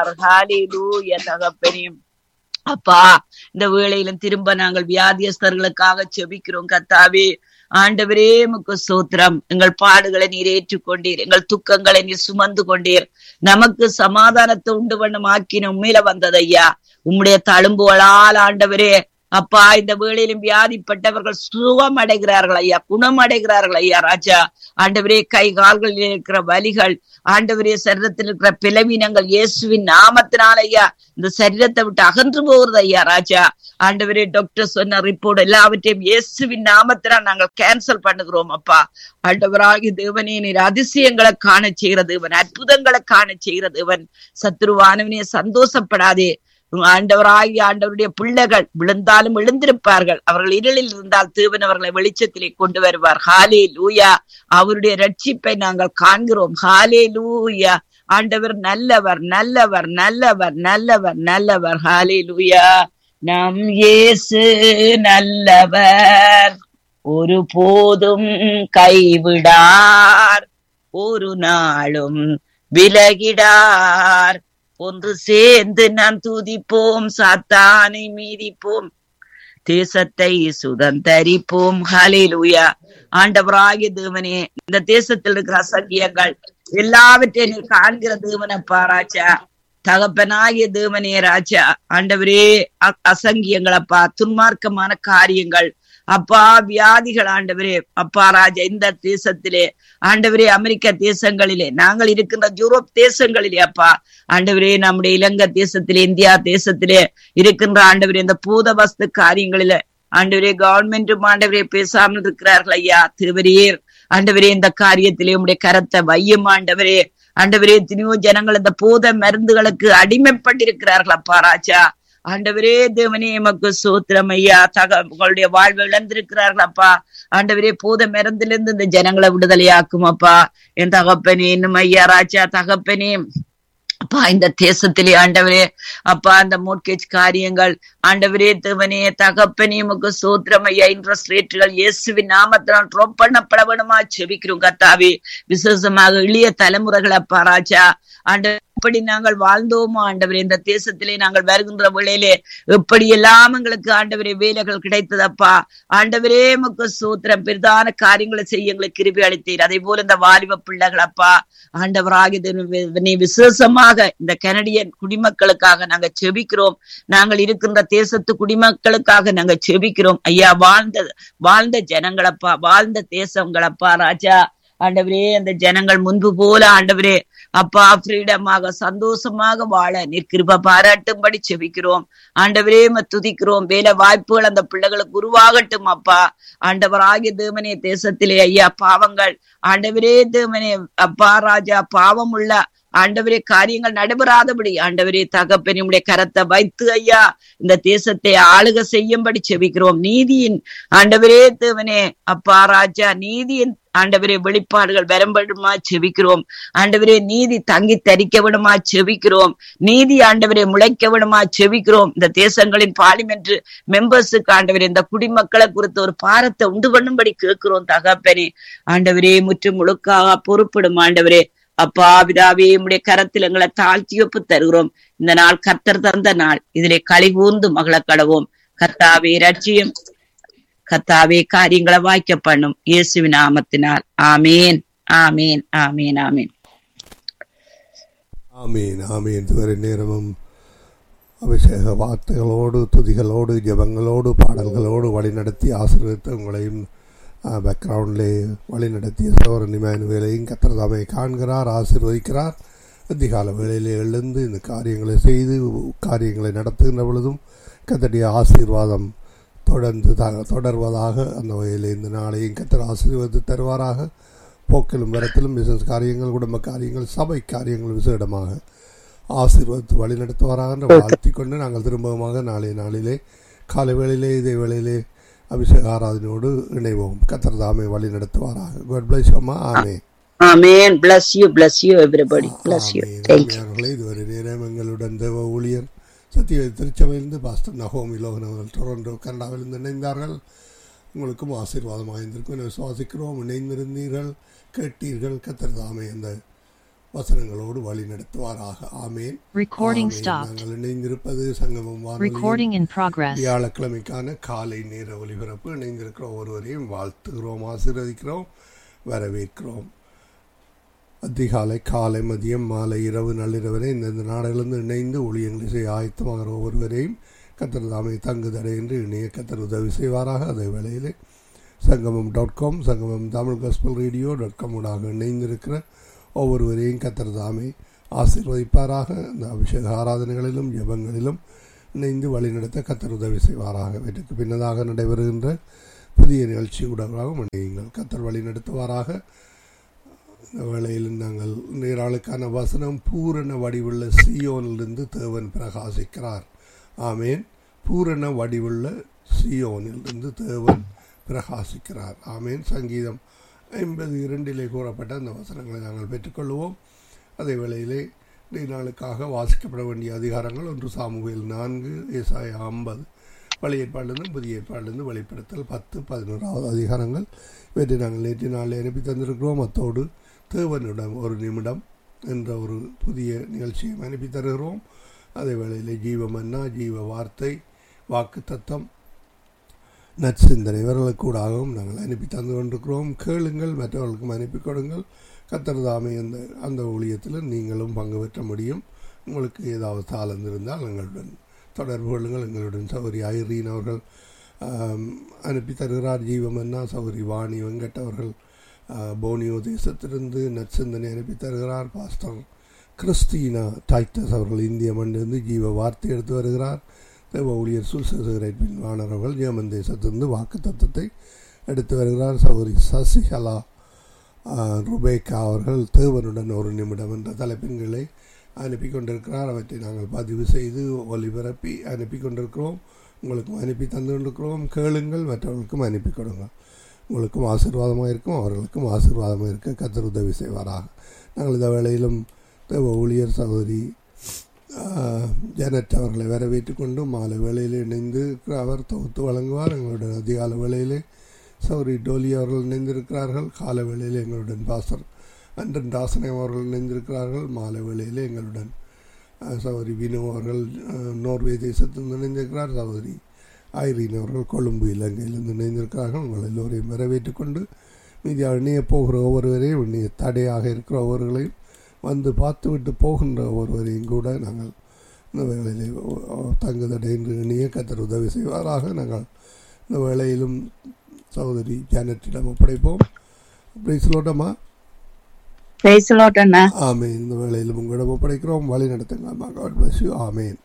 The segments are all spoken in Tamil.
செய்கிறார் ஹalleluya தகப்பனே அப்பா இந்த வேளையிலும் திரும்ப நாங்கள் வியாதியஸ்தர்களுக்காக செபிக்கிறோம் கத்தாவே ஆண்டவரே முக்கு சோத்திரம் எங்கள் பாடுகளை நீர் ஏற்றுக்கொண்டீர் எங்கள் துக்கங்களை நீர் சுமந்து கொண்டீர் நமக்கு சமாதானத்தை உண்டு பண்ணும் ஆக்கின உண்மையில வந்தது ஐயா உம்முடைய தழும்புகளால் ஆண்டவரே அப்பா இந்த வேளையிலும் வியாதிப்பட்டவர்கள் சுகம் அடைகிறார்கள் ஐயா குணம் அடைகிறார்கள் ஐயா ராஜா ஆண்டவரே கை கால்களில் இருக்கிற வலிகள் ஆண்டவரே சரீரத்தில் இருக்கிற பிளவீனங்கள் இயேசுவின் நாமத்தினால் ஐயா இந்த சரீரத்தை விட்டு அகன்று போகிறது ஐயா ராஜா ஆண்டவரே டாக்டர் சொன்ன ரிப்போர்ட் எல்லாவற்றையும் இயேசுவின் நாமத்தினால் நாங்கள் கேன்சல் பண்ணுகிறோம் அப்பா ஆண்டவராகி தேவனே நீர் அதிசயங்களை காண செய்கிற தேவன் அற்புதங்களை காண செய்கிற தேவன் சத்துருவானவனே சந்தோஷப்படாதே ஆண்டவராகி ஆண்டவருடைய பிள்ளைகள் விழுந்தாலும் எழுந்திருப்பார்கள் அவர்கள் இருளில் இருந்தால் தேவன் அவர்களை வெளிச்சத்திலே கொண்டு வருவார் ஹாலே லூயா அவருடைய ரட்சிப்பை நாங்கள் காண்கிறோம் ஹாலே லூயா ஆண்டவர் நல்லவர் நல்லவர் நல்லவர் நல்லவர் நல்லவர் ஹாலே லூயா நம் இயேசு நல்லவர் ஒரு போதும் கைவிடார் ஒரு நாளும் விலகிடார் ஒன்று சேர்ந்து நாம் துதிப்போம் சாத்தானை மீதிப்போம் தேசத்தை சுதந்தரிப்போம் ஹலிலுயா ஆண்டவராகிய தேவனே இந்த தேசத்தில் இருக்கிற அசங்கியங்கள் எல்லாவற்றையும் நீ காண்கிற தேவனப்பா ராஜா தகப்பனாகிய தேவனே ராஜா ஆண்டவரே அசங்கியங்களப்பா துன்மார்க்கமான காரியங்கள் அப்பா வியாதிகள் ஆண்டவரே அப்பா ராஜா இந்த தேசத்திலே ஆண்டவரே அமெரிக்க தேசங்களிலே நாங்கள் இருக்கின்ற யூரோப் தேசங்களிலே அப்பா ஆண்டவரே நம்முடைய இலங்கை தேசத்திலே இந்தியா தேசத்திலே இருக்கின்ற ஆண்டவரே இந்த பூத வஸ்து காரியங்களில ஆண்டவரே கவர்மெண்ட்டும் ஆண்டவரே பேசாமல் இருக்கிறார்கள் ஐயா திருவரீர் ஆண்டவரே இந்த காரியத்திலே உடைய கரத்தை வையும் ஆண்டவரே ஆண்டவரே எத்தனையோ ஜனங்கள் இந்த பூத மருந்துகளுக்கு அடிமைப்பட்டிருக்கிறார்கள் அப்பா ராஜா ஆண்டவரே தேவனே எமக்கு சோத்திரம் ஐயா தக உங்களுடைய வாழ்வை இழந்திருக்கிறார்கள் அப்பா ஆண்டவரே பூத மருந்திலிருந்து இந்த ஜனங்களை விடுதலையாக்கும் அப்பா என் தகப்பனே இன்னும் ஐயா ராஜா தகப்பனே அப்பா இந்த தேசத்திலே ஆண்டவரே அப்பா அந்த மோட்கேஜ் காரியங்கள் ஆண்டவரே தேவனே தகப்பனே உமக்கு சோத்திரம் ஐயா இன்ட்ரெஸ்ட் ரேட்டுகள் இயேசுவின் நாமத்தினால் ட்ராப் பண்ணப்பட வேணுமா செபிக்கிறோம் கத்தாவே விசேஷமாக இளைய தலைமுறைகள் அப்பா ராஜா ஆண்டவர் எப்படி நாங்கள் வாழ்ந்தோமோ ஆண்டவரே இந்த தேசத்திலே நாங்கள் வருகின்ற வேளையிலே எப்படி எல்லாம் எங்களுக்கு ஆண்டவரே வேலைகள் கிடைத்ததப்பா ஆண்டவரே முக்கு சூத்திரம் பெரிதான காரியங்களை செய்ய எங்களுக்கு கிருபி அளித்தீர் அதே போல இந்த வாலிப பிள்ளைகள் அப்பா ஆண்டவராக நீ விசேஷமாக இந்த கனடியன் குடிமக்களுக்காக நாங்க செபிக்கிறோம் நாங்கள் இருக்கின்ற தேசத்து குடிமக்களுக்காக நாங்க செபிக்கிறோம் ஐயா வாழ்ந்த வாழ்ந்த ஜனங்களப்பா வாழ்ந்த தேசங்களப்பா ராஜா ஆண்டவரே அந்த ஜனங்கள் முன்பு போல ஆண்டவரே அப்பா ஃப்ரீடமாக சந்தோஷமாக வாழ நிற்கிருப்ப பாராட்டும்படி செபிக்கிறோம் ஆண்டவரே துதிக்கிறோம் வேலை வாய்ப்புகள் அந்த பிள்ளைகளுக்கு உருவாகட்டும் அப்பா ஆண்டவராகிய தேவனே தேசத்திலே ஐயா பாவங்கள் ஆண்டவரே தேவனே அப்பா ராஜா பாவம் உள்ள ஆண்டவரே காரியங்கள் நடைபெறாதபடி ஆண்டவரே தகப்பனுடைய கரத்தை வைத்து ஐயா இந்த தேசத்தை ஆளுக செய்யும்படி செபிக்கிறோம் நீதியின் ஆண்டவரே தேவனே அப்பா ராஜா நீதியின் ஆண்டவரே வெளிப்பாடுகள் வரம்படுமா செபிக்கிறோம் ஆண்டவரே நீதி தங்கி தரிக்க விடுமா செபிக்கிறோம் நீதி ஆண்டவரே முளைக்க விடுமா செபிக்கிறோம் இந்த தேசங்களின் பார்லிமெண்ட் மெம்பர்ஸுக்கு ஆண்டவரே இந்த குடிமக்களை குறித்து ஒரு பாரத்தை உண்டு பண்ணும்படி கேட்கிறோம் தகப்பனே ஆண்டவரே முற்றும் முழுக்காக பொறுப்பிடும் ஆண்டவரே அப்பா பிதாவே உடைய கரத்தில் எங்களை தாழ்த்தி ஒப்பு தருகிறோம் இந்த நாள் கர்த்தர் தந்த நாள் இதிலே களி கூர்ந்து மகள கடவோம் கர்த்தாவே ரட்சியம் கர்த்தாவே காரியங்களை வாய்க்க பண்ணும் இயேசுவின் நாமத்தினால் ஆமேன் ஆமேன் ஆமேன் ஆமேன் ஆமீன் ஆமீன் இதுவரை நேரமும் அபிஷேக வார்த்தைகளோடு துதிகளோடு ஜெபங்களோடு பாடல்களோடு வழிநடத்தி ஆசீர்வதித்து உங்களையும் பேக்ரவுண்டிலே வழிநடத்திய சோரன் இமானுவேலையும் கத்திரதாமை காண்கிறார் ஆசீர்வதிக்கிறார் அதிகால வேளையிலே எழுந்து இந்த காரியங்களை செய்து காரியங்களை நடத்துகின்ற பொழுதும் கத்தடைய ஆசீர்வாதம் தொடர்ந்து த தொடர்வதாக அந்த வகையில் இந்த நாளையும் கத்தர் ஆசீர்வதித்து தருவாராக போக்கிலும் வரத்திலும் பிசினஸ் காரியங்கள் குடும்ப காரியங்கள் சபை காரியங்கள் விசேடமாக ஆசீர்வதித்து வழிநடத்துவாராக என்று வாழ்த்திக் கொண்டு நாங்கள் திரும்பமாக நாளைய நாளிலே காலை வேளையிலே இதே வேளையிலே அபிஷேக ஆராதனையோடு இணைவோம் கத்தர் தாமே வழி நடத்துவாராக காட் பிளஸ் அம்மா ஆமே ஆமேன் bless you bless you everybody bless you thank you ஆமென். இதுவரை நேரம் எங்களுடன் தேவ ஊழியர் சத்திய திருச்சபையிலிருந்து பாஸ்டர் நகோமி லோகன் அவர்கள் டொரண்டோ கனடாவிலிருந்து இணைந்தார்கள் உங்களுக்கும் ஆசீர்வாதமாக இருந்திருக்கும் என விசுவாசிக்கிறோம் இணைந்திருந்தீர்கள் கேட்டீர்கள் கத்தர் தாமே அந்த வசனங்களோடு வழி நடத்துவாராக ஆமேன் Recording ஆமேன். stopped. நாங்கள் இணைந்திருப்பது சங்கமம் வானொலியின் Recording in progress. வியாழக்கிழமைக்கான காலை நேர ஒலிபரப்பு இணைந்திருக்கிற ஒருவரையும் வாழ்த்துகிறோம் ஆசீர்வதிக்கிறோம் வரவேற்கிறோம் அதிகாலை காலை மதியம் மாலை இரவு நள்ளிரவரை இந்தந்த நாடுகளிலிருந்து இணைந்து ஊழியங்களை செய்ய ஆயத்தமாகிற ஒவ்வொருவரையும் கத்தர் தாமை தங்கு தடையின்றி இணைய கத்தர் உதவி செய்வாராக அதே வேளையிலே சங்கமம் dot com Sangamam Tamil gospel radio dot com ஊடாக இணைந்திருக்கிற ஒவ்வொருவரையும் கத்தர் தாமே ஆசீர்வதிப்பாராக இந்த அபிஷேக ஆராதனைகளிலும் ஜெபங்களிலும் இணைந்து வழிநடத்த கத்தர் உதவி செய்வாராக இதற்கு பின்னதாக நடைபெறுகின்ற புதிய நிகழ்ச்சி ஊடகமாக இணையுங்கள் கத்தர் வழி நடத்துவாராக இந்த வேளையில் நாங்கள் நீராளுக்கான வசனம் பூரண வடிவுள்ள சியோனிலிருந்து தேவன் பிரகாசிக்கிறார் ஆமேன் பூரண வடிவுள்ள சியோனிலிருந்து தேவன் பிரகாசிக்கிறார் ஆமேன் சங்கீதம் ஐம்பது இரண்டிலே கூறப்பட்ட அந்த வசனங்களை நாங்கள் பெற்றுக்கொள்வோம் அதே வேளையிலே இன்றைய நாளுக்காக வாசிக்கப்பட வேண்டிய அதிகாரங்கள் ஒன்று சாமுவேல் நான்கு ஏசாய ஐம்பது பழைய ஏற்பாடிலிருந்து புதிய ஏற்பாடிலிருந்து வெளிப்படுத்தல் பத்து பதினோராவது அதிகாரங்கள் இவற்றை நாங்கள் நேற்று நாளில் அனுப்பி தந்திருக்கிறோம் அத்தோடு தேவனிடம் ஒரு நிமிடம் என்ற ஒரு புதிய நிகழ்ச்சியை அனுப்பி தருகிறோம் அதே வேளையில் ஜீவ மன்னா ஜீவ வார்த்தை வாக்கு தத்தம் நற்சிந்தனை இவர்களுக்கூடாகவும் நாங்கள் அனுப்பி தந்து கொண்டிருக்கிறோம் கேளுங்கள் மற்றவர்களுக்கும் அனுப்பி கொடுங்கள் கத்தர் தாமே அந்த அந்த ஊழியத்தில் நீங்களும் பங்கு பெற்ற முடியும் உங்களுக்கு ஏதாவது தாளந்து இருந்தால் எங்களுடன் தொடர்பு கொள்ளுங்கள் எங்களுடன் சௌரி ஐரீன் அவர்கள் ஆம், அனுப்பி தருகிறார் ஜீவமன்னா சௌரி வாணி வெங்கட் அவர்கள் ஆ, போனியோ தேசத்திலிருந்து நற்சிந்தனை அனுப்பி தருகிறார் பாஸ்டர் கிறிஸ்டீனா டைட்டஸ் அவர்கள் இந்திய மண்ணிலிருந்து ஜீவ வார்த்தை எடுத்து வருகிறார் தேவ ஊழியர் சுல்சேகரைட் பின்வாணர் அவர்கள் ஜெர்மன் தேசத்திலிருந்து வாக்கு தத்துவத்தை எடுத்து வருகிறார் சௌரி சசிகலா ஆ, ருபேக்கா அவர்கள் தேவனுடன் ஒரு நிமிடம் என்ற தலைப்பின்களை அனுப்பி கொண்டிருக்கிறார் அவற்றை நாங்கள் பதிவு செய்து ஒலிபரப்பி அனுப்பி கொண்டிருக்கிறோம் உங்களுக்கும் அனுப்பி தந்து கொண்டிருக்கிறோம் கேளுங்கள் மற்றவர்களுக்கும் அனுப்பி கொடுங்கள் உங்களுக்கும் ஆசீர்வாதமாக இருக்கும் அவர்களுக்கும் ஆசீர்வாதமாக இருக்க கத்தர் உதவி செய்வாராக நாங்கள் இந்த வேளையிலும் தேவ ஊழியர் சகோதரி ஆஹ், ஜெனட் அவர்களை வரவேற்றுக் கொண்டு மாலை வேளையில் இணைந்து அவர் தொகுத்து வழங்குவார் எங்களுடன் அதிகால வேளையிலே சௌரி டோலி அவர்கள் இணைந்திருக்கிறார்கள் கால வேளையில் எங்களுடன் பாஸ்டர் அன்றன் தாசனை அவர்கள் இணைந்திருக்கிறார்கள் மாலை வேளையில் எங்களுடன் அஹ், சகோதரி வினு அவர்கள் அஹ், நோர்வே தேசத்திலிருந்து இணைந்திருக்கிறார் சகோதரி ஐரீன் அவர்கள் கொழும்பு இலங்கையிலிருந்து இணைந்திருக்கிறார்கள் உங்கள் எல்லோரையும் வரவேற்றுக் கொண்டு மீதி இணைய போகிற ஒவ்வொருவரையும் இணைய தடையாக இருக்கிற ஒவ்வொருவர்களையும் வந்து பார்த்துவிட்டு போகின்ற ஒருவரையும் கூட நாங்கள் இந்த வேளையிலே தங்குதடை என்று இணைய கத்தர் உதவி செய்வாராக நாங்கள் இந்த வேளையிலும் சகோதரி ஜானட்டிடம் ஒப்படைப்போம் அப்படி சொல்லட்டோமா பேசலோட்டண்ணா ஆமேன் இந்த வேளையிலும் உங்களிடம் ஒப்படைக்கிறோம் வழி நடத்துங்க அம்மா காட் பிளஸ் யூ ஆமேன்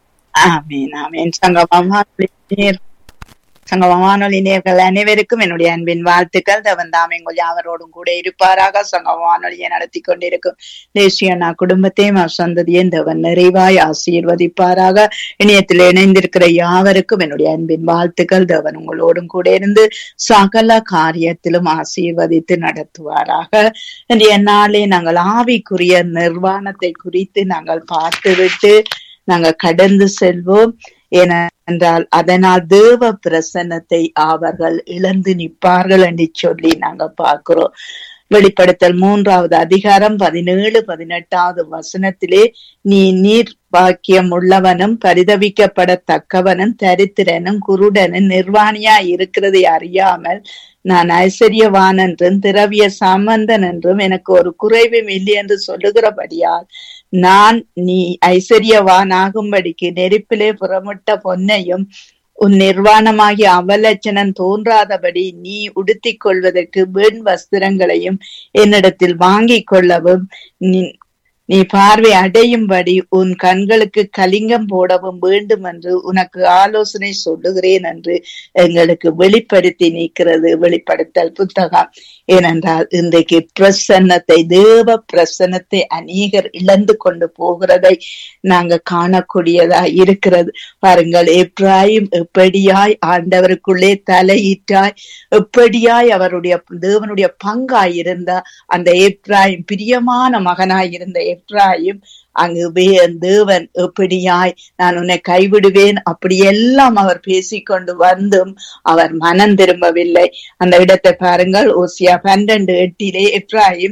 ஆமீன் ஆமீன் சங்கமானொலி நேர் சங்கமானொலி நேர்கள் அனைவருக்கும் என்னுடைய அன்பின் வாழ்த்துக்கள் தவன் தாமே உங்கள் யாவரோடும் கூட இருப்பாராக சங்கமானொலியை நடத்தி கொண்டிருக்கும் தேசியண்ணா குடும்பத்தையும் அவர் சந்ததியும் தவன் நிறைவாய் ஆசீர்வதிப்பாராக இணையத்தில் இணைந்திருக்கிற யாவருக்கும் என்னுடைய அன்பின் வாழ்த்துக்கள் தவன் உங்களோடும் கூட இருந்து சகல காரியத்திலும் ஆசீர்வதித்து நடத்துவாராக இன்றைய நாளே நாங்கள் ஆவிக்குரிய நிர்வாணத்தை குறித்து நாங்கள் பார்த்துவிட்டு நாங்க கடந்து செல்வோம் ஏனென்றால் அதனால் தேவ பிரசன்னத்தை அவர்கள் இழந்து நிற்பார்கள் என்று சொல்லி நாங்க பார்க்கிறோம் வெளிப்படுத்தல் மூன்றாவது அதிகாரம் பதினேழு பதினெட்டாவது வசனத்திலே நீ நீர் பாக்கியம் உள்ளவனும் பரிதவிக்கப்படத்தக்கவனும் தரித்திரனும் குருடனும் நிர்வாணியா இருக்கிறதை அறியாமல் நான் ஐஸ்வர்யவான் என்றும் திரவிய சம்பந்தன் என்றும் எனக்கு ஒரு குறைவும் இல்லை என்று சொல்லுகிறபடியால் நான் நீ ஐஸ்வர்யவான் ஆகும்படிக்கு நெருப்பிலே புறமிட்ட பொன்னையும் உன் நிர்வாணமாகிய அவலட்சணம் தோன்றாதபடி நீ உடுத்திக் கொள்வதற்கு வெண் வஸ்திரங்களையும் என்னிடத்தில் வாங்கிக் கொள்ளவும் நீ நீ பார்வை அடையும்படி உன் கண்களுக்கு கலிங்கம் போடவும் வேண்டும் என்று உனக்கு ஆலோசனை சொல்லுகிறேன் என்று எங்களுக்கு வெளிப்படுத்தி நிற்கிறது வெளிப்படுத்தல் புத்தகம் ஏனென்றால் இன்றைக்கு பிரசன்னத்தை தேவ பிரசன்னத்தை அநேகர் இழந்து கொண்டு போகிறதை நாங்க காணக்கூடியதா இருக்கிறது பாருங்கள் எப்ராயும் எப்படியாய் ஆண்டவருக்குள்ளே தலையிட்டாய் எப்படியாய் அவருடைய தேவனுடைய பங்காய் இருந்த அந்த எப்ராயும் பிரியமான மகனாய் இருந்த எப்ராயும் அங்கு வே- தேவன் எப்படியாய் நான் உன்னை கைவிடுவேன் அப்படியெல்லாம் அவர் பேசிக்கொண்டு வந்தும் அவர் மனம் திரும்பவில்லை அந்த இடத்தை பாருங்கள் ஓசியா பன்னெண்டு எட்டிலே எப்ராயும்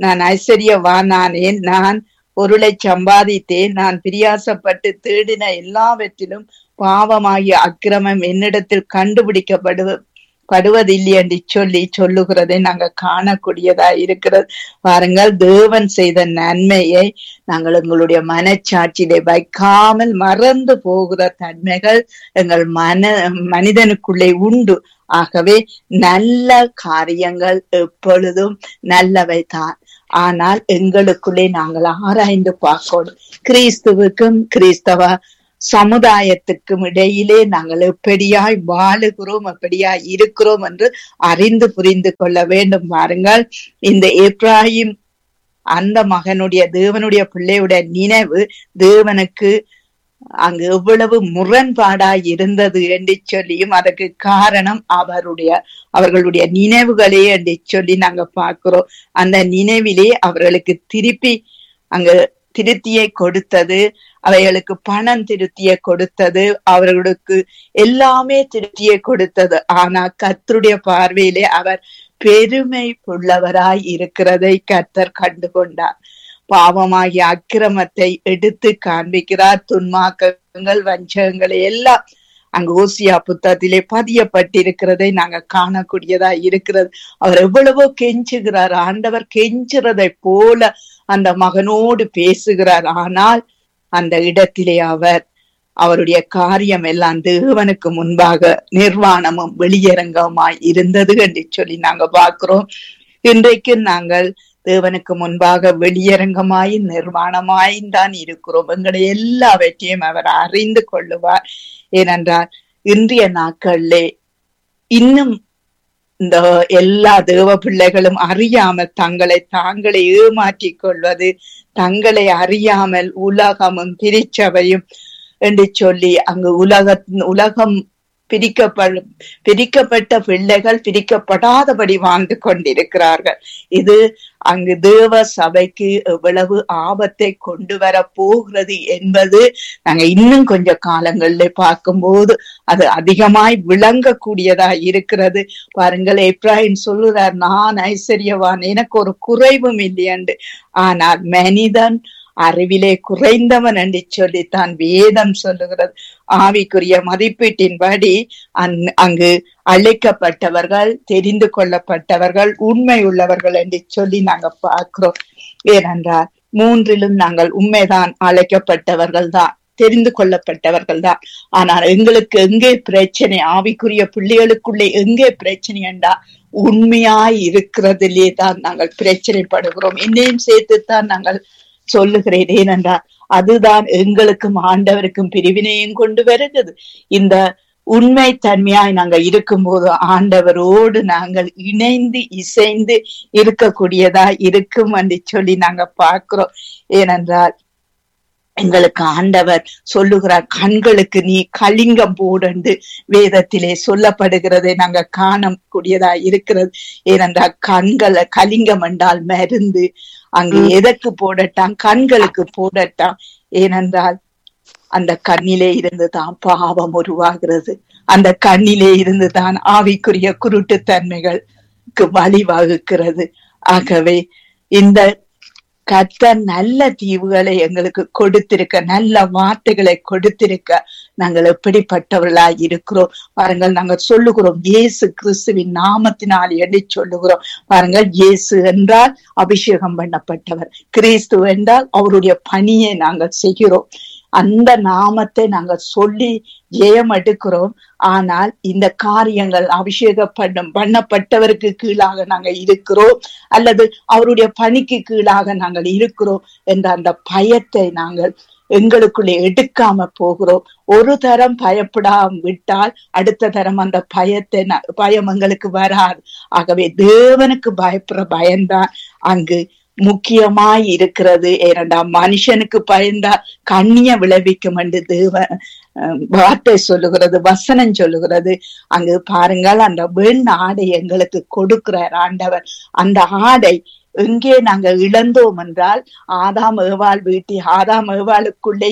நான் ஐஸ்வர்யவானானேன் நான் பொருளை சம்பாதித்தேன் நான் பிரியாசப்பட்டு தேடின எல்லாவற்றிலும் பாவமாகிய அக்கிரமம் என்னிடத்தில் கண்டுபிடிக்கப்படுவ படுவதில்லை என்று சொல்லி சொல்லுகிறதை நாங்க காணக்கூடியதா இருக்கிறது பாருங்கள் தேவன் செய்த நன்மையை நாங்கள் எங்களுடைய மனச்சாட்சியிலே வைக்காமல் மறந்து போகிற தன்மைகள் எங்கள் மன மனிதனுக்குள்ளே உண்டு ஆகவே நல்ல காரியங்கள் எப்பொழுதும் நல்லவை தான் ஆனால் எங்களுக்குள்ளே நாங்கள் ஆராய்ந்து பார்க்கணும் கிறிஸ்துவுக்கும் கிறிஸ்தவ சமுதாயத்துக்கும் இடையிலே நாங்கள் எப்படியாய் வாழுகிறோம் எப்படியாய் இருக்கிறோம் என்று அறிந்து புரிந்து கொள்ள வேண்டும் பாருங்கள் இந்த எப்ராஹிம் அந்த மகனுடைய தேவனுடைய பிள்ளையுடைய நினைவு தேவனுக்கு அங்கு எவ்வளவு முரண்பாடாய் இருந்தது என்று சொல்லியும் அதற்கு காரணம் அவருடைய அவர்களுடைய நினைவுகளே என்று சொல்லி நாங்க பார்க்கிறோம் அந்த நினைவிலே அவர்களுக்கு திருப்பி அங்கு திருத்தியை கொடுத்தது அவைகளுக்கு பணம் திருத்தியை கொடுத்தது அவர்களுக்கு எல்லாமே திருத்தியை கொடுத்தது ஆனா கத்தருடைய பார்வையிலே அவர் பெருமை உள்ளவராய் இருக்கிறதை கத்தர் கண்டுகொண்டார் பாவமாகிய அக்கிரமத்தை எடுத்து காண்பிக்கிறார் துன்மாக்கங்கள் வஞ்சகங்களை எல்லாம் அங்கு ஓசியா புத்தகத்திலே பதியப்பட்டிருக்கிறதை நாங்க காணக்கூடியதா இருக்கிறது அவர் எவ்வளவோ கெஞ்சுகிறார் ஆண்டவர் கெஞ்சுறதை போல அந்த மகனோடு பேசுகிறார் ஆனால் அந்த இடத்திலே அவர் அவருடைய காரியம் எல்லாம் தேவனுக்கு முன்பாக நிர்வாணமும் வெளியரங்கமாய் இருந்தது என்று சொல்லி நாங்க பார்க்கிறோம் இன்றைக்கு நாங்கள் தேவனுக்கு முன்பாக வெளியரங்கமாய் நிர்வாணமாயும் தான் இருக்கிறோம் எங்களை எல்லாவற்றையும் அவர் அறிந்து கொள்ளுவார் ஏனென்றால் இன்றைய நாட்களிலே இன்னும் இந்த எல்லா தேவ பிள்ளைகளும் அறியாமல் தங்களை தாங்களை ஏமாற்றிக் கொள்வது தங்களை அறியாமல் உலகமும் திருச்சபையும் என்று சொல்லி அங்கு உலக உலகம் பிரிக்கப்படும் பிரிக்கப்பட்ட பிள்ளைகள் பிரிக்கப்படாதபடி வாழ்ந்து கொண்டிருக்கிறார்கள் இது அங்கு தேவ சபைக்கு எவ்வளவு ஆபத்தை கொண்டு வர போகிறது என்பது நாங்க இன்னும் கொஞ்ச காலங்கள்ல பார்க்கும்போது அது அதிகமாய் விளங்கக்கூடியதா இருக்கிறது பாருங்கள் எப்ராஹிம் சொல்லுறார் நான் ஐஸ்வர்யவான் எனக்கு ஒரு குறைவும் இல்லையண்டு ஆனால் மனிதன் அறிவிலே குறைந்தவன் என்று சொல்லித்தான் வேதம் சொல்லுகிறது ஆவிக்குரிய மதிப்பீட்டின்படி அங்கு அழைக்கப்பட்டவர்கள் தெரிந்து கொள்ளப்பட்டவர்கள் உண்மை உள்ளவர்கள் என்று சொல்லி நாங்க பார்க்கிறோம் ஏனென்றால் மூன்றிலும் நாங்கள் உண்மைதான் அழைக்கப்பட்டவர்கள் தான் தெரிந்து கொள்ளப்பட்டவர்கள் தான் ஆனால் எங்களுக்கு எங்கே பிரச்சனை ஆவிக்குரிய பிள்ளைகளுக்குள்ளே எங்கே பிரச்சனை என்றா உண்மையாய் இருக்கிறதிலே தான் நாங்கள் பிரச்சனைப்படுகிறோம் என்னையும் சேர்த்துத்தான் நாங்கள் சொல்லுகிறேன் ஏனென்றால் அதுதான் எங்களுக்கும் ஆண்டவருக்கும் பிரிவினையும் கொண்டு வருகிறது இந்த உண்மை தன்மையாய் நாங்க இருக்கும்போது ஆண்டவரோடு நாங்கள் இணைந்து இசைந்து இருக்கக்கூடியதா இருக்கும் என்று சொல்லி நாங்க பார்க்கிறோம் ஏனென்றால் எங்களுக்கு ஆண்டவர் சொல்லுகிறார் கண்களுக்கு நீ கலிங்கம் போடண்டு வேதத்திலே சொல்லப்படுகிறதை நாங்க காணக்கூடியதா இருக்கிறது ஏனென்றால் கண்களை கலிங்கம் என்றால் மருந்து அங்கு எதற்கு போடட்டாம் கண்களுக்கு போடட்டாம் ஏனென்றால் அந்த கண்ணிலே இருந்து தான் பாவம் உருவாகிறது அந்த கண்ணிலே இருந்து தான் ஆவிக்குரிய குருட்டுத்தன்மைகளுக்கு வழிவகுக்கிறது ஆகவே இந்த கர்த்தர் நல்ல தீவுகளை எங்களுக்கு கொடுத்திருக்க நல்ல வார்த்தைகளை கொடுத்திருக்க நாங்கள் எப்படிப்பட்டவர்களா இருக்கிறோம் பாருங்கள் நாங்கள் சொல்லுகிறோம் இயேசு கிறிஸ்துவின் நாமத்தினால் எண்ணி சொல்லுகிறோம் பாருங்கள் இயேசு என்றால் அபிஷேகம் பண்ணப்பட்டவர் கிறிஸ்து என்றால் அவருடைய பணியை நாங்கள் செய்கிறோம் அந்த நாமத்தை நாங்கள் சொல்லி ஜெயம் எடுக்கிறோம் ஆனால் இந்த காரியங்கள் அபிஷேகம் பண்ணும் பண்ணப்பட்டவருக்கு கீழாக நாங்கள் இருக்கிறோம் அல்லது அவருடைய பணிக்கு கீழாக நாங்கள் இருக்கிறோம் என்ற அந்த பயத்தை நாங்கள் எங்களுக்குள்ளே எடுக்காம போகிறோம் ஒரு தரம் பயப்படாம விட்டால் அடுத்த தரம் அந்த பயத்தை பயம் எங்களுக்கு வராது ஆகவே தேவனுக்கு பயப்படுற பயம்தான் அங்கு முக்கியமாய் இருக்கிறது ஏனென்றால் மனுஷனுக்கு பயந்தா கண்ணிய விளைவிக்கும் என்று தேவ வார்த்தை சொல்லுகிறது வசனம் சொல்லுகிறது அங்கு பாருங்கள் அந்த வெண் ஆடை எங்களுக்கு கொடுக்கிறார் ஆண்டவர் அந்த ஆடை எங்கே நாங்கள் இழந்தோம் என்றால் ஆதாம் ஏவாள் வீட்டி ஆதாம் ஏவாளுக்குள்ளே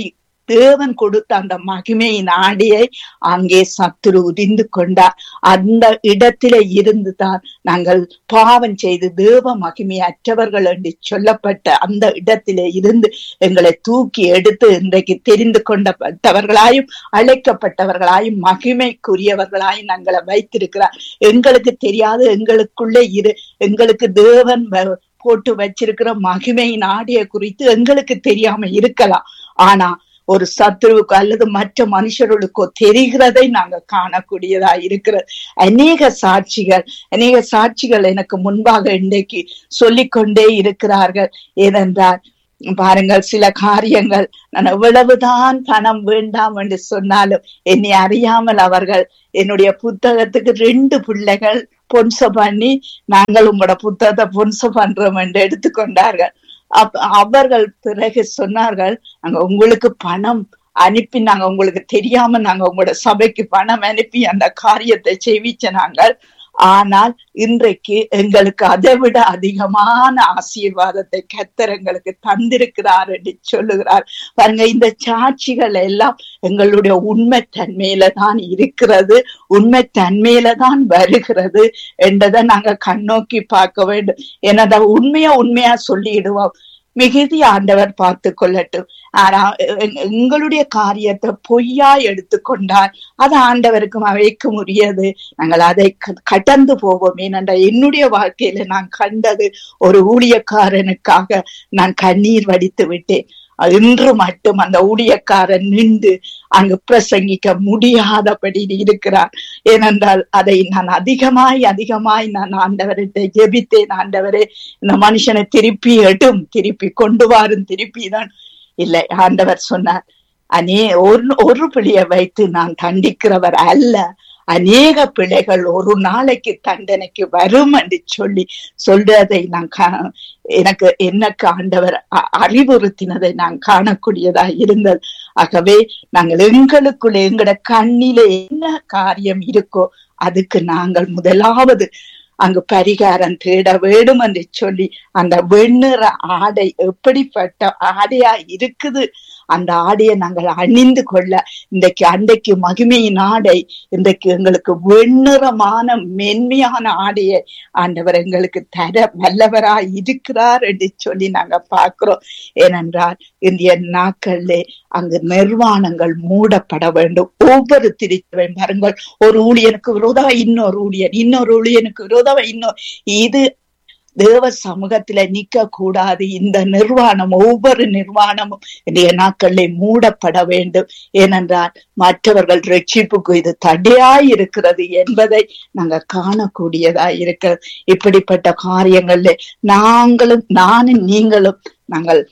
தேவன் கொடுத்த அந்த மகிமையின் ஆடியை அங்கே சத்துரு உதிந்து கொண்டார் அந்த இடத்திலே இருந்து தான் நாங்கள் பாவம் செய்து தேவ மகிமையற்றவர்கள் என்று சொல்லப்பட்ட அந்த இடத்திலே இருந்து எங்களை தூக்கி எடுத்து இன்றைக்கு தெரிந்து கொண்டப்பட்டவர்களாயும் அழைக்கப்பட்டவர்களாயும் மகிமைக்குரியவர்களாயும் நாங்களை வைத்திருக்கிறார் எங்களுக்கு தெரியாது எங்களுக்குள்ளே இரு எங்களுக்கு தேவன் வ- போட்டு வச்சிருக்கிற மகிமையின் ஆடிய குறித்து எங்களுக்கு தெரியாம இருக்கலாம் ஆனா ஒரு சத்ருவுக்கு அல்லது மற்ற மனுஷர்களுக்கோ தெரிகிறதை நாங்க காணக்கூடியதா இருக்கிறது அநேக சாட்சிகள் அநேக சாட்சிகள் எனக்கு முன்பாக இன்றைக்கு சொல்லிக்கொண்டே இருக்கிறார்கள் ஏனென்றால் பாருங்கள் சில காரியங்கள் நான் எவ்வளவுதான் பணம் வேண்டாம் என்று சொன்னாலும் என்னை அறியாமல் அவர்கள் என்னுடைய புத்தகத்துக்கு ரெண்டு பிள்ளைகள் பொன்ச பண்ணி நாங்கள் உங்களோட புத்தகத்தை பொன்ச பண்றோம் என்று எடுத்துக்கொண்டார்கள் அப்ப அவர்கள் பிறகு சொன்னார்கள் நாங்க உங்களுக்கு பணம் அனுப்பி நாங்க உங்களுக்கு தெரியாம நாங்க உங்களோட சபைக்கு பணம் அனுப்பி அந்த காரியத்தை செய்விச்ச நாங்கள் ஆனால் இன்றைக்கு எங்களுக்கு அதை விட அதிகமான ஆசீர்வாதத்தை கத்தர் எங்களுக்கு தந்திருக்கிறார் என்று சொல்லுகிறார் பாருங்க இந்த சாட்சிகள் எல்லாம் எங்களுடைய உண்மை தன்மையில தான் இருக்கிறது உண்மை தன்மையில தான் வருகிறது என்றதை நாங்க கண்ணோக்கி பார்க்க வேண்டும் ஏன்னா உண்மையா உண்மையா சொல்லிடுவோம் மிகுதி ஆண்டவர் பார்த்து கொள்ளட்டும் ஆனா எ- எங்களுடைய காரியத்தை பொய்யா எடுத்துக்கொண்டால் அது ஆண்டவருக்கும் அவைக்கும் உரியது நாங்கள் அதை க- கடந்து போவோம் ஏனென்றால் என்னுடைய வாழ்க்கையில நான் கண்டது ஒரு ஊழியக்காரனுக்காக நான் கண்ணீர் வடித்து விட்டேன் இன்று மட்டும் அந்த ஊழியக்காரன் நின்று அங்கு பிரசங்கிக்க முடியாதபடி இருக்கிறார் ஏனென்றால் அதை நான் அதிகமாய் அதிகமாய் நான் ஆண்டவர்கிட்ட ஜெபித்தேன் ஆண்டவரே இந்த மனுஷனை திருப்பி எடும் திருப்பி கொண்டு வாரும் திருப்பி தான் இல்லை ஆண்டவர் சொன்னார் அநே ஒரு ஒரு பிள்ளையை வைத்து நான் தண்டிக்கிறவர் அல்ல அநேக பிள்ளைகள் ஒரு நாளைக்கு தண்டனைக்கு வரும் என்று சொல்லி சொல்றதை நான் கா- எனக்கு எனக்கு ஆண்டவர் அ- அறிவுறுத்தினதை நான் காணக்கூடியதா இருந்தது ஆகவே நாங்கள் எங்களுக்குள்ள எங்கட கண்ணிலே என்ன காரியம் இருக்கோ அதுக்கு நாங்கள் முதலாவது அங்கு பரிகாரம் தேட வேண்டும் என்று சொல்லி அந்த வெண்ணிற ஆடை எப்படிப்பட்ட ஆடையா இருக்குது அந்த ஆடையை நாங்கள் அணிந்து கொள்ள இன்றைக்கு அன்றைக்கு மகிமையின் ஆடை இன்றைக்கு எங்களுக்கு வெண்ணிறமான மென்மையான ஆடையை ஆண்டவர் எங்களுக்கு தர வல்லவராய் இருக்கிறார் என்று சொல்லி நாங்க பார்க்கிறோம் ஏனென்றால் இந்திய நாட்களிலே அங்கு நிர்வாணங்கள் மூடப்பட வேண்டும் ஒவ்வொரு திருச்சபையும் பாருங்கள் ஒரு ஊழியனுக்கு விரோதமா இன்னொரு ஊழியன் இன்னொரு ஊழியனுக்கு விரோதமா இன்னொரு இது தேவ சமூகத்துல நிக்க கூடாது இந்த நிர்வாணம் ஒவ்வொரு நிர்வாணமும் இன்றைய நாட்களிலே மூடப்பட வேண்டும் ஏனென்றால் மற்றவர்கள் ரட்சிப்புக்கு இது தடையாய் இருக்கிறது என்பதை நாங்க காணக்கூடியதாய் இருக்கிறது இப்படிப்பட்ட காரியங்கள்ல நாங்களும் நானும் நீங்களும் நாங்கள்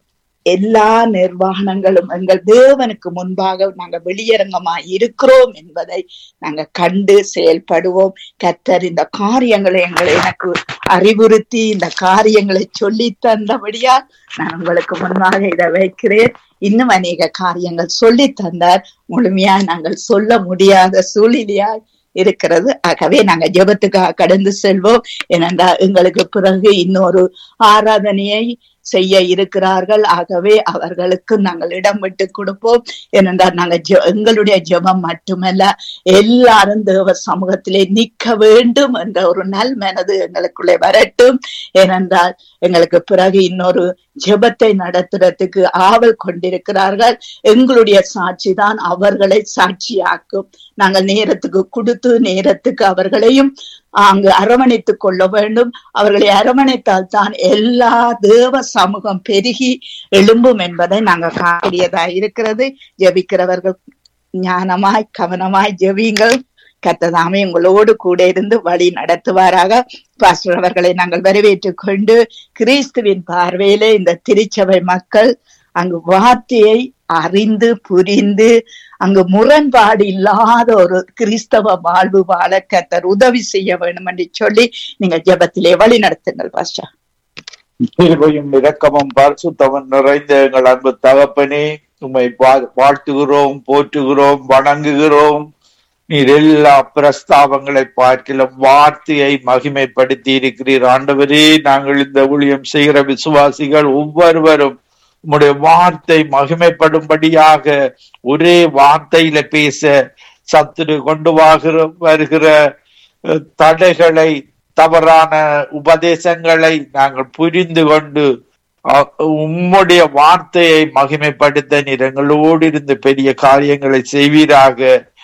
எல்லா நிர்வாணங்களும் எங்கள் தேவனுக்கு முன்பாக நாங்க வெளியரங்கமா இருக்கிறோம் என்பதை நாங்க கண்டு செயல்படுவோம் கத்தர் இந்த காரியங்களை எங்களை எனக்கு அறிவுறுத்தி இந்த காரியங்களை சொல்லி தந்தபடியால் நான் உங்களுக்கு முன்பாக இதை வைக்கிறேன் இன்னும் அநேக காரியங்கள் சொல்லி தந்தார் முழுமையா நாங்கள் சொல்ல முடியாத சூழ்நிலையாய் இருக்கிறது ஆகவே நாங்க ஜெபத்துக்காக கடந்து செல்வோம் ஏனென்றால் எங்களுக்கு பிறகு இன்னொரு ஆராதனையை செய்ய இருக்கிறார்கள் ஆகவே அவர்களுக்கு நாங்கள் இடம் விட்டு கொடுப்போம் ஏனென்றால் நாங்க ஜெ- எங்களுடைய ஜெபம் மட்டுமல்ல எல்லாரும் தேவ சமூகத்திலே நிக்க வேண்டும் என்ற ஒரு நல் மனது எங்களுக்குள்ளே வரட்டும் ஏனென்றால் எங்களுக்கு பிறகு இன்னொரு ஜெபத்தை நடத்துறதுக்கு ஆவல் கொண்டிருக்கிறார்கள் எங்களுடைய சாட்சி தான் அவர்களை சாட்சியாக்கும் நாங்கள் நேரத்துக்கு கொடுத்து நேரத்துக்கு அவர்களையும் அங்கு அரவணைத்துக் கொள்ள வேண்டும் அவர்களை அரவணைத்தால் தான் எல்லா தேவ சமூகம் பெருகி எழும்பும் என்பதை நாங்கள் காணக்கூடியதா இருக்கிறது ஜெபிக்கிறவர்கள் ஞானமாய் கவனமாய் ஜெபியுங்கள் கத்ததாமே உங்களோடு கூட இருந்து வழி நடத்துவாராக பாஸ்டர் அவர்களை நாங்கள் வரவேற்றுக் கொண்டு கிறிஸ்துவின் பார்வையிலே இந்த திருச்சபை மக்கள் அங்கு வார்த்தையை அறிந்து புரிந்து அங்கு முரண்பாடு இல்லாத ஒரு கிறிஸ்தவ வாழ்வு வாழ கத்தர் உதவி செய்ய வேண்டும் என்று சொல்லி நீங்க ஜெபத்திலே வழி நடத்துங்கள் பாஸ்டர் கிருபையும் இரக்கமும் பரிசுத்தமும் நிறைந்த எங்கள் அன்பு தகப்பனே உம்மை வா- வாழ்த்துகிறோம் போற்றுகிறோம் வணங்குகிறோம் நீர் எல்லா பிரஸ்தாபங்களை பார்க்கிலும் வார்த்தையை மகிமைப்படுத்தி இருக்கிறீர் ஆண்டவரே நாங்கள் இந்த ஊழியம் செய்கிற விசுவாசிகள் ஒவ்வொருவரும் உம்முடைய வார்த்தை மகிமைப்படும்படியாக ஒரே வார்த்தையில பேச சத்துரு கொண்டு வாகிற வருகிற அஹ், தடைகளை தவறான உபதேசங்களை நாங்கள் புரிந்து கொண்டு அஹ், உம்முடைய வார்த்தையை மகிமைப்படுத்த நீர் எங்களோடு இருந்து பெரிய காரியங்களை செய்வீராக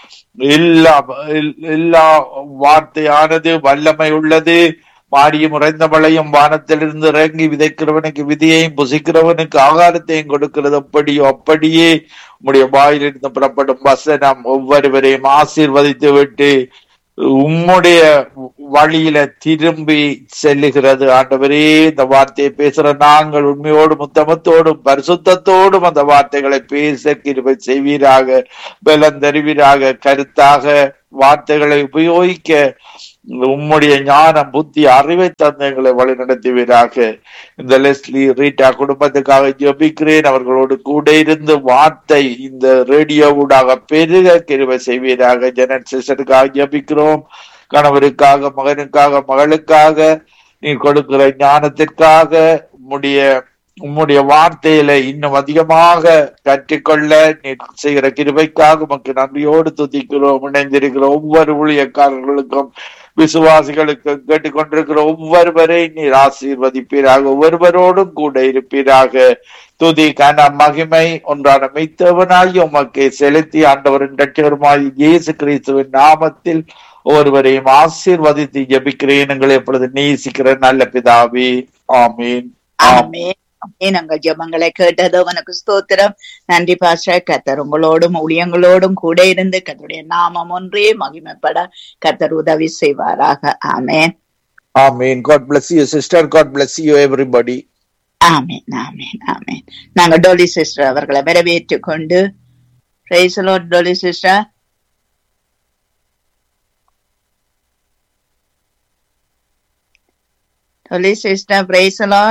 எல்லா எல்லா வார்த்தையானது வல்லமை உள்ளது மாரியும் உறைந்த மழையும் வானத்திலிருந்து இறங்கி விதைக்கிறவனுக்கு விதியையும் புசிக்கிறவனுக்கு ஆகாரத்தையும் கொடுக்கிறது அப்படியோ அப்படியே உம்முடைய வாயிலிருந்து புறப்படும் வசனம் ஒவ்வொருவரையும் ஆசீர்வதித்து விட்டு உம்முடைய வழியில திரும்பி செல்லுகிறது ஆண்டவரே இந்த வார்த்தையை பேசுற நாங்கள் உண்மையோடும் முத்தமத்தோடும் பரிசுத்தத்தோடும் அந்த வார்த்தைகளை பேச கிருபை செய்வீராக பலம் தருவீராக கருத்தாக வார்த்தைகளை உபயோகிக்க உம்முடைய ஞானம் புத்தி அறிவை தந்து எங்களை வழி நடத்துவீராக இந்த லெஸ்லி ரீட்டா குடும்பத்துக்காக ஜெபிக்கிறேன் அவர்களோடு கூட இருந்து வார்த்தை இந்த ரேடியோ ஊடாக பெருக கிருபை செய்வீராக ஜெனட் சிஸ்டருக்காக ஜெபிக்கிறோம் கணவருக்காக மகனுக்காக மகளுக்காக நீ கொடுக்கிற ஞானத்திற்காக உம்முடைய உம்முடைய வார்த்தையில இன்னும் அதிகமாக கற்றுக்கொள்ள நீ செய்கிற கிருபைக்காக உமக்கு நன்றியோடு துதிக்கிறோம் இணைந்திருக்கிற ஒவ்வொரு ஊழியக்காரர்களுக்கும் விசுவாசிகளுக்கு கேட்டுக்கொண்டிருக்கிற ஒவ்வொருவரை நீர் ஆசீர்வதிப்பீராக ஒவ்வொருவரோடும் கூட இருப்பீராக துதி கன மகிமை ஒன்றான மெய்த்தவனாய் உமக்கு செலுத்தி ஆண்டவரின் ரட்சகருமாய் இயேசு கிறிஸ்துவின் நாமத்தில் ஒருவரையும் ஆசீர்வதித்து ஜெபிக்கிறேன் எங்களை எப்பொழுது நேசிக்கிற நல்ல பிதாவே ஆமீன் ஆமீன் ஆமே நாங்கள் ஜெபங்களை கேட்டது உனக்கு ஸ்தோத்திரம் நன்றி பாஷா கத்தர் உங்களோடும் ஊழியங்களோடும் கூட இருந்து கத்தருடைய நாமம் ஒன்றே மகிமைப்பட கத்தர் உதவி செய்வாராக ஆமேன் ஆமீன் God bless you sister God bless you everybody ஆமேன் ஆமேன் ஆமேன் நாங்க டோலி சிஸ்டர் அவர்களை வரவேற்றுக் கொண்டு praise the Lord Dolly sister Dolly sister praise the Lord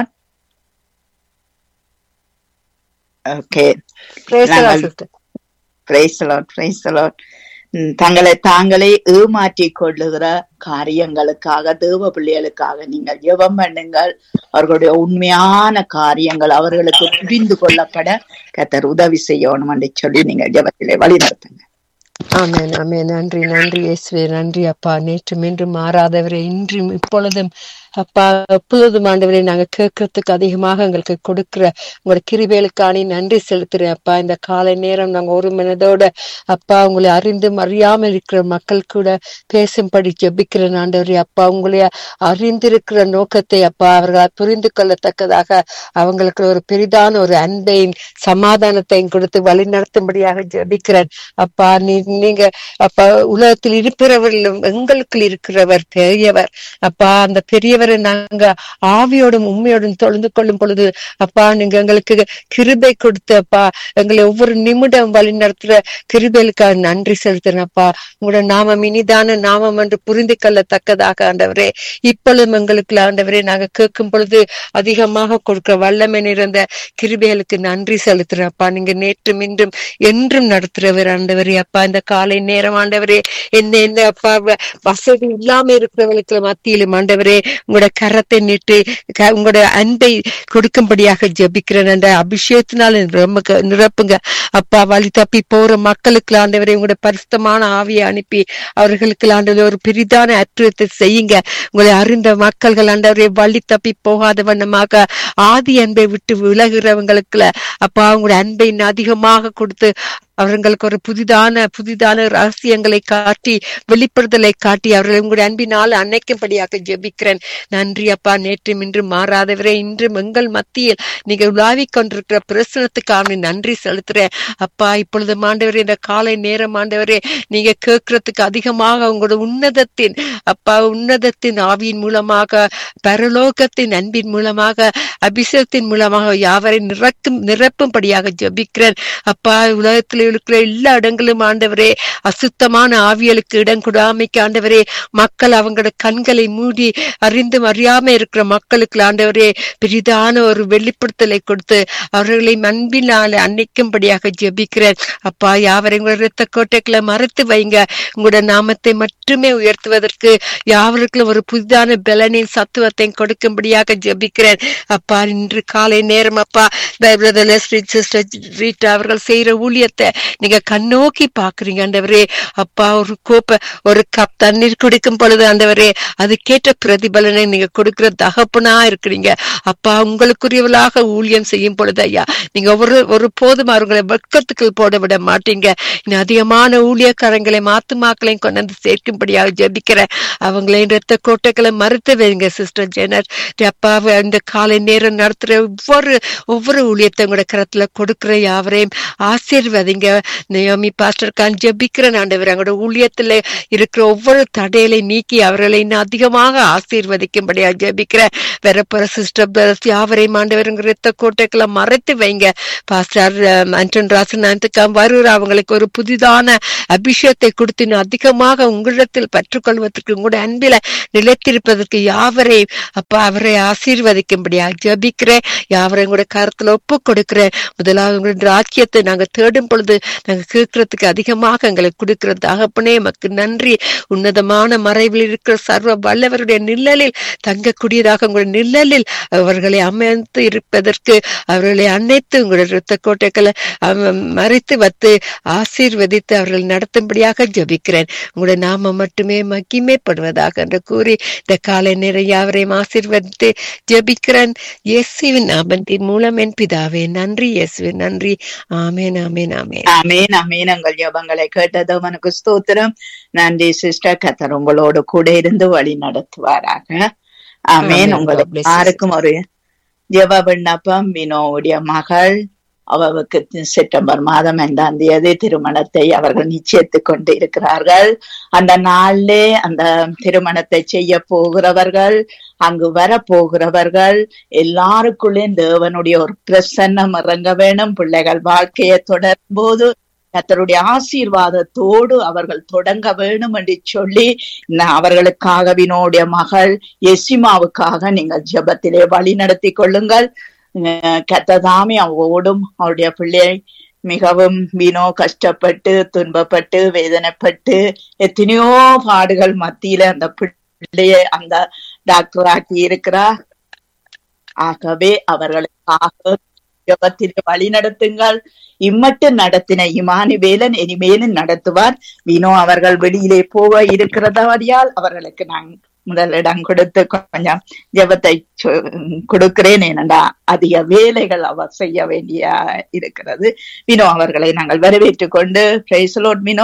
okay Praise the Lord, நாங்கள் sister. பிரைசலோட் பிரைசலோட் தங்களை தாங்களே ஏமாற்றிக் கொள்ளுகிற காரியங்களுக்காக தேவ பிள்ளைகளுக்காக நீங்கள் ஜெபம் பண்ணுங்கள் அவர்களுடைய உண்மையான காரியங்கள் அவர்களுக்கு புரிந்து கொள்ளப்பட கத்தர் உதவி செய்யணும் என்று சொல்லி நீங்கள் ஜெபத்திலே வழிநடத்துங்க ஆமென் ஆமென் நன்றி நன்றி இயேசுவே நன்றி அப்பா நேற்று மீண்டும் மாறாதவரே இன்றும் இப்பொழுதும் அப்பா எப்பொழுதும் ஆண்டவரே நாங்க கேட்கறதுக்கு அதிகமாக எங்களுக்கு கொடுக்கிற உங்களோட கிருபைகளுக்காணி நன்றி செலுத்துறேன் அப்பா இந்த காலை நேரம் நாங்க ஒரு மனதோட அப்பா உங்களை அறிந்தும் அறியாமல் இருக்கிற மக்கள் கூட பேசும்படி ஜெபிக்கிறேன் ஆண்டவரே அப்பா உங்களை அறிந்திருக்கிற நோக்கத்தை அப்பா அவர்களால் புரிந்து கொள்ளத்தக்கதாக அவங்களுக்கு ஒரு பெரிதான ஒரு அன்பையும் சமாதானத்தையும் கொடுத்து வழி நடத்தும்படியாக ஜெபிக்கிறேன் அப்பா நீ நீங்க அப்பா உலகத்தில் இருக்கிறவர்களும் எங்களுக்குள் இருக்கிறவர் பெரியவர் அப்பா அந்த பெரியவரை நாங்க ஆவியோடும் உண்மையோடும் தொழுந்து கொள்ளும் பொழுது அப்பா நீங்க எங்களுக்கு கிருபை கொடுத்து அப்பா எங்களை ஒவ்வொரு நிமிடம் வழி நடத்துற கிருபைகளுக்காக நன்றி செலுத்துறேன் அப்பா உங்களோட நாமம் இனிதான நாமம் என்று புரிந்து கொள்ளத்தக்கதாக ஆண்டவரே இப்பொழுதும் எங்களுக்கு ஆண்டவரே நாங்க கேட்கும் பொழுது அதிகமாக கொடுக்கிற வல்லமை நிறைந்த கிருபைகளுக்கு நன்றி செலுத்துறேன் அப்பா நீங்க நேற்றும் இன்றும் என்றும் நடத்துறவர் ஆண்டவரே அப்பா இந்த காலை நேரம் ஆண்டவரே என்ன என்ன அப்பா வ- வசதி இல்லாம இருக்கிறவர்களுக்கு மத்தியிலும் ஆண்டவரே உங்களோட கரத்தை நீட்டு க- உங்களோட அன்பை கொடுக்கும்படியாக ஜெபிக்கிறேன் அந்த அபிஷேகத்தினால நிரம்புங்க நிரப்புங்க அப்பா வழி தப்பி போற மக்களுக்கு ஆண்டவரே உங்களோட பரிசுத்தமான ஆவியை அனுப்பி அவர்களுக்கு ஆண்டவரே ஒரு பெரிதான அற்புதத்தை செய்யுங்க உங்களை அறிந்த மக்கள்கள் ஆண்டவரே வழி தப்பி போகாத வண்ணமாக ஆதி அன்பை விட்டு விலகுறவங்களுக்கு அப்பா உங்களுடைய அன்பை இன்னும் அதிகமாக கொடுத்து அவர்களுக்கு ஒரு புதிதான புதிதான ரகசியங்களை காட்டி வெளிப்படுத்தலை காட்டி அவர்களை உங்களுடைய அன்பினால் அணைக்கும்படியாக ஜெபிக்கிறேன் நன்றி அப்பா நேற்று இன்று மாறாதவரே இன்றும் எங்கள் மத்தியில் நீங்க உலாவிக் கொண்டிருக்கிற பிரசனத்துக்காக நன்றி செலுத்துறேன் அப்பா இப்பொழுது ஆண்டவரே இந்த காலை நேரம் ஆண்டவரே நீங்க கேட்கறதுக்கு அதிகமாக உங்களோட உன்னதத்தின் அப்பா உன்னதத்தின் ஆவியின் மூலமாக பரலோகத்தின் அன்பின் மூலமாக அபிஷேகத்தின் மூலமாக யாவரை நிறக்கும் நிரப்பும்படியாக ஜெபிக்கிறேன் அப்பா உலகத்தில் இருக்கிற எல்லா இடங்களும் ஆண்டவரே அசுத்தமான ஆவியலுக்கு இடம் கொடாமைக்கு ஆண்டவரே மக்கள் அவங்களோட கண்களை மூடி அறிந்தும் அறியாம இருக்கிற மக்களுக்கு ஆண்டவரே பெரிதான ஒரு வெளிப்படுத்தலை கொடுத்து அவர்களை அன்பினால அன்னைக்கும்படியாக ஜெபிக்கிறேன் அப்பா யாவரையும் உங்களோட இரத்த கோட்டைகளை மறைத்து வைங்க உங்களோட நாமத்தை மட்டுமே உயர்த்துவதற்கு யாவருக்கும் ஒரு புதிதான பலனையும் சத்துவத்தையும் கொடுக்கும்படியாக ஜெபிக்கிறேன் அப்பா இன்று காலை நேரம் அப்பா சிஸ்டர் ரீட்டா அவர்கள் செய்யற ஊழியத்தை நீங்க கண்ணோக்கி பாக்குறீங்க ஆண்டவரே அப்பா ஒரு கோப்ப ஒரு கப் தண்ணீர் குடிக்கும் பொழுது ஆண்டவரே அதுக்கேற்ற பிரதிபலனை நீங்க கொடுக்கிற தகப்பனா இருக்கிறீங்க அப்பா உங்களுக்குரியவளாக ஊழியம் செய்யும் பொழுது ஐயா நீங்க ஒரு ஒரு போதும் அவர்களை வெட்கத்துக்குள் போட விட மாட்டீங்க இன்னும் அதிகமான ஊழியக்காரங்களை மாத்துமாக்களையும் கொண்டு வந்து சேர்க்கும்படியாக ஜெபிக்கிறேன் அவங்களையும் ரத்த கோட்டைகளை மறுத்து வைங்க சிஸ்டர் ஜெனர் அப்பா இந்த காலை நேரம் நடத்துற ஒவ்வொரு ஒவ்வொரு ஊழியத்தை உங்களோட கரத்துல கொடுக்கிற யாவரையும் ஆசீர்வதிங்க நியோமி பாஸ்டர் கான் ஜெபிக்கிறேன் ஆண்டவர் அவங்களோட ஊழியத்துல இருக்கிற ஒவ்வொரு தடைகளை நீக்கி அவர்களை இன்னும் அதிகமாக ஆசீர்வதிக்கும்படியா ஜெபிக்கிறேன் வரப்போற சிஸ்டர் பிரதர்ஸ் யாவரையும் ஆண்டவர் உங்க ரத்த கோட்டைகளை மறைத்து வைங்க பாஸ்டர் அன்டன் ராசநாத்துக்காம் வருகிற அவங்களுக்கு ஒரு புதிதான அபிஷேகத்தை கொடுத்து இன்னும் அதிகமாக உங்களிடத்தில் பெற்றுக்கொள்வதற்கு உங்களோட அன்பில நிலைத்திருப்பதற்கு யாவரையும் அப்பா அவரை ஆசீர்வதிக்கும்படியா ஜபிக்கிறேன் யாவரையும் கூட கருத்துல ஒப்பு கொடுக்கிறேன் முதலாவது உங்களோட ராக்கியத்தை நாங்க தேடும் பொழுது நாங்க கேட்கறதுக்கு அதிகமாக எங்களுக்கு கொடுக்கிற தகப்பனே எமக்கு நன்றி உன்னதமான மறைவில் இருக்கிற சர்வ வல்லவருடைய நிழலில் தங்கக்கூடியதாக உங்களுடைய நிழலில் அவர்களை அமைத்து இருப்பதற்கு அவர்களை அனைத்து உங்களுடைய இரத்த கோட்டைகளை மறைத்து வைத்து ஆசீர்வதித்து அவர்கள் நடத்தும்படியாக ஜபிக்கிறேன் உங்களுடைய நாம மட்டுமே மகிமைப்படுவதாக என்று கூறி இந்த காலை நேரம் யாவரையும் ஆசீர்வதித்து ஜபிக்கிறேன் இயேசுவின் நாமத்தின் மூலம் என் பிதாவே நன்றி இயேசுவின் நன்றி ஆமேன் ஆமேன் ஆமேன் ஆமேன் ஆமேன் உங்கள் ஜபங்களை கேட்டது அவனுக்கு ஸ்தோத்திரம் நன்றி சிஸ்டர் கத்தர் உங்களோடு கூட இருந்து வழி நடத்துவாராக ஆமேன் உங்களுக்கு யாருக்கும் ஒரு ஜெப விண்ணப்பம் வினோவுடைய மகள் அவருக்கு செப்டம்பர் மாதம் ஐந்தாம் தேதி திருமணத்தை அவர்கள் நிச்சயித்து கொண்டு இருக்கிறார்கள் அந்த நாளிலே அந்த திருமணத்தை செய்ய போகிறவர்கள் அங்கு வர போகிறவர்கள் எல்லாருக்குள்ளே தேவனுடைய ஒரு பிரசன்னம் இறங்க வேணும் பிள்ளைகள் வாழ்க்கையை தொடரும் போது கத்தருடைய ஆசீர்வாதத்தோடு அவர்கள் தொடங்க வேணும் என்று சொல்லி அவர்களுக்காக வினோடைய மகள் எசிமாவுக்காக நீங்கள் ஜபத்திலே வழி நடத்தி கொள்ளுங்கள் கத்ததாமி அவவோடும் அவருடைய பிள்ளை மிகவும் வினோ கஷ்டப்பட்டு துன்பப்பட்டு வேதனைப்பட்டு எத்தனையோ பாடுகள் மத்தியில அந்த பிள்ளைய அந்த டாக்டர் ஆக்கி இருக்கிறா ஆகவே அவர்களுக்காக ஜபத்திலே வழி நடத்துங்கள் இம்மட்டு நடத்தின இமானி வேலன் இனிமேலும் நடத்துவார் வினோ அவர்கள் வெளியிலே போக இருக்கிறதால் அவர்களுக்கு நான் முதலிடம் கொடுத்து கொஞ்சம் ஜபத்தை கொடுக்கிறேன் ஏனண்டா அதிக வேலைகள் அவர் செய்ய வேண்டிய இருக்கிறது வினோ அவர்களை நாங்கள் வரவேற்றுக் கொண்டு பிரைசலோட் வினோ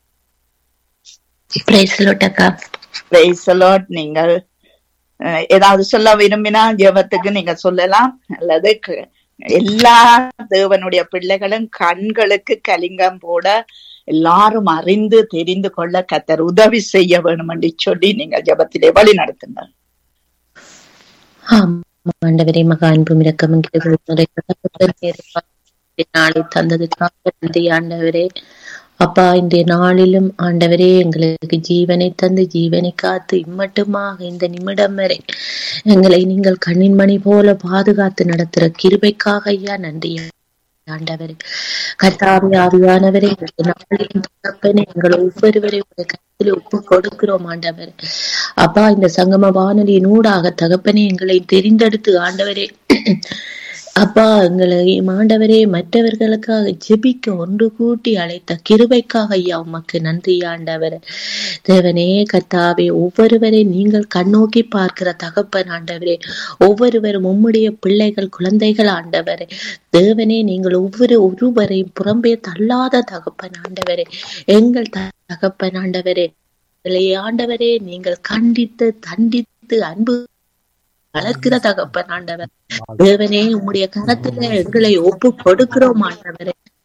பிரைசலோட் நீங்கள் ஏதாவது சொல்ல விரும்பினா ஜபத்துக்கு நீங்க சொல்லலாம் அல்லது எல்லா தேவனுடைய பிள்ளைகளும் கண்களுக்கு கலிங்கம் போட எல்லாரும் அறிந்து தெரிந்து கொள்ள கத்தர் உதவி செய்ய வேணும் என்று சொல்லி நீங்கள் ஜபத்திலே வழி நடத்துங்கள் ஆண்டவரே மகா அன்பும் இரக்கம் நாளை தந்ததுக்காக நன்றி ஆண்டவரே அப்பா இன்றைய நாளிலும் ஆண்டவரே எங்களுக்கு ஜீவனை தந்து ஜீவனை காத்து இம்மட்டுமாக இந்த நிமிடம் வரை எங்களை நீங்கள் கண்ணின் மணி போல பாதுகாத்து நடத்துற கிருபைக்காக ஐயா நன்றி ஆண்டவரே கர்த்தாவி ஆவியானவரே நாளின் தகப்பனே எங்கள் ஒவ்வொருவரையும் உடைய கருத்தில் ஒப்பு கொடுக்கிறோம் ஆண்டவர் அப்பா இந்த சங்கம வானொலியின் ஊடாக தகப்பனே எங்களை தெரிந்தெடுத்து ஆண்டவரே அப்பா எங்களை ஆண்டவரே மற்றவர்களுக்காக ஜெபிக்க ஒன்று கூட்டி அழைத்த கிருபைக்காக ஐயா உமக்கு நன்றி ஆண்டவர் தேவனே கத்தாவே ஒவ்வொருவரை நீங்கள் கண்ணோக்கி பார்க்கிற தகப்பன் ஆண்டவரே ஒவ்வொருவரும் உம்முடைய பிள்ளைகள் குழந்தைகள் ஆண்டவரே தேவனே நீங்கள் ஒவ்வொரு ஒருவரையும் புறம்பே தள்ளாத தகப்பன் ஆண்டவரே எங்கள் தகப்பன் ஆண்டவரே ஆண்டவரே நீங்கள் கண்டித்து தண்டித்து அன்பு வளர்க்கிற தகப்பன் ஆண்டவர் தேவனே உம்முடைய கரத்துல எங்களை ஒப்பு கொடுக்கிறோம் ஆண்டவரே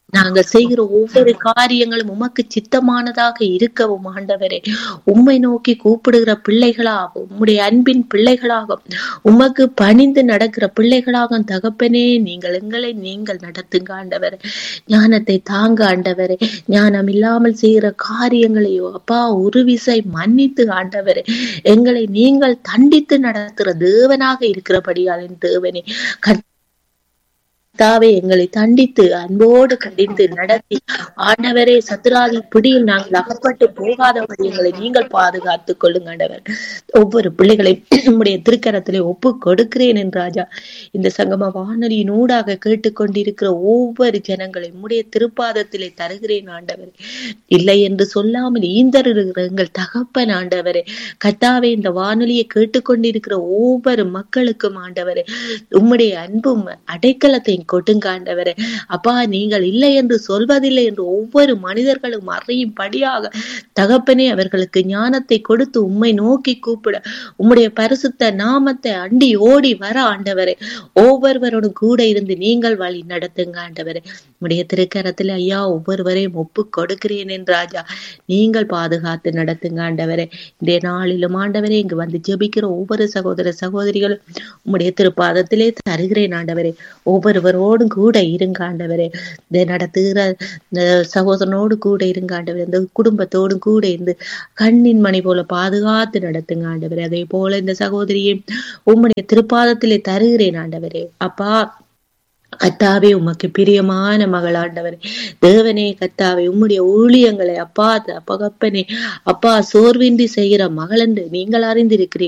நாங்கள் செய்கிற ஒவ்வொரு காரியங்களும் உமக்கு சித்தமானதாக இருக்கவும் ஆண்டவரே உம்மை நோக்கி கூப்பிடுகிற பிள்ளைகளாகும் உம்முடைய அன்பின் பிள்ளைகளாகும் உமக்கு பணிந்து நடக்கிற பிள்ளைகளாகும் தகப்பனே நீங்கள் எங்களை நீங்கள் நடத்துங்க ஆண்டவரே ஞானத்தை தாங்க ஆண்டவரே ஞானம் இல்லாமல் செய்கிற காரியங்களையோ அப்பா ஒரு விசை மன்னித்து ஆண்டவரே எங்களை நீங்கள் தண்டித்து நடத்துகிற தேவனாக இருக்கிறபடியால் என் தேவனே கர்த்தாவே எங்களை தண்டித்து அன்போடு கண்டித்து நடத்தி ஆண்டவரே சத்துராதி பிடியில் நாங்கள் அகப்பட்டு போகாதபடி எங்களை நீங்கள் பாதுகாத்துக் கொள்ளுங்க ஆண்டவர் ஒவ்வொரு பிள்ளைகளை உம்முடைய திருக்கரத்திலே ஒப்பு கொடுக்கிறேன் என் ராஜா இந்த சங்கம வானொலியின் ஊடாக கேட்டுக்கொண்டிருக்கிற ஒவ்வொரு ஜனங்களை உம்முடைய திருப்பாதத்திலே தருகிறேன் ஆண்டவர் இல்லை என்று சொல்லாமல் ஈந்தருகிற எங்கள் தகப்பன் ஆண்டவரே கத்தாவே இந்த வானொலியை கேட்டுக்கொண்டிருக்கிற ஒவ்வொரு மக்களுக்கும் ஆண்டவரே உம்முடைய அன்பும் அடைக்கலத்தையும் கொடுங்க ஆண்டவரே அப்பா நீங்கள் இல்லை என்று சொல்வதில்லை என்று ஒவ்வொரு மனிதர்களும் அறியும்படியாக தகப்பனே அவர்களுக்கு ஞானத்தை கொடுத்து உம்மை நோக்கி கூப்பிட உம்முடைய பரிசுத்த நாமத்தை அண்டி ஓடி வர ஆண்டவரே ஒவ்வொருவரோடும் கூட இருந்து நீங்கள் வழி நடத்துங்க ஆண்டவரே உம்முடைய திருக்கரத்தில் ஐயா ஒவ்வொருவரையும் ஒப்பு கொடுக்கிறேன் என் ராஜா நீங்கள் பாதுகாத்து நடத்துங்க ஆண்டவரே இந்த நாளிலும் ஆண்டவரே இங்கு வந்து ஜெபிக்கிற ஒவ்வொரு சகோதர சகோதரிகளும் உம்முடைய திருப்பாதத்திலே தருகிறேன் ஆண்டவரே ஒவ்வொருவரோடும் கூட இருங்க ஆண்டவரே இதை நடத்துகிற இந்த சகோதரனோடு கூட இருங்க ஆண்டவரே இந்த குடும்பத்தோடும் கூட இருந்து கண்ணின் மணி போல பாதுகாத்து நடத்துங்க ஆண்டவரே அதே போல இந்த சகோதரியை உம்முடைய திருப்பாதத்திலே தருகிறேன் ஆண்டவரே அப்பா கத்தாவே உமக்கு பிரியமான மகள் ஆண்டவரே தேவனே கத்தாவே உம்முடைய ஊழியங்களை அப்பா தகப்பனே அப்பா சோர்வின்றி செய்கிற மகள் என்று நீங்கள் அறிந்திருக்கிறீர்கள்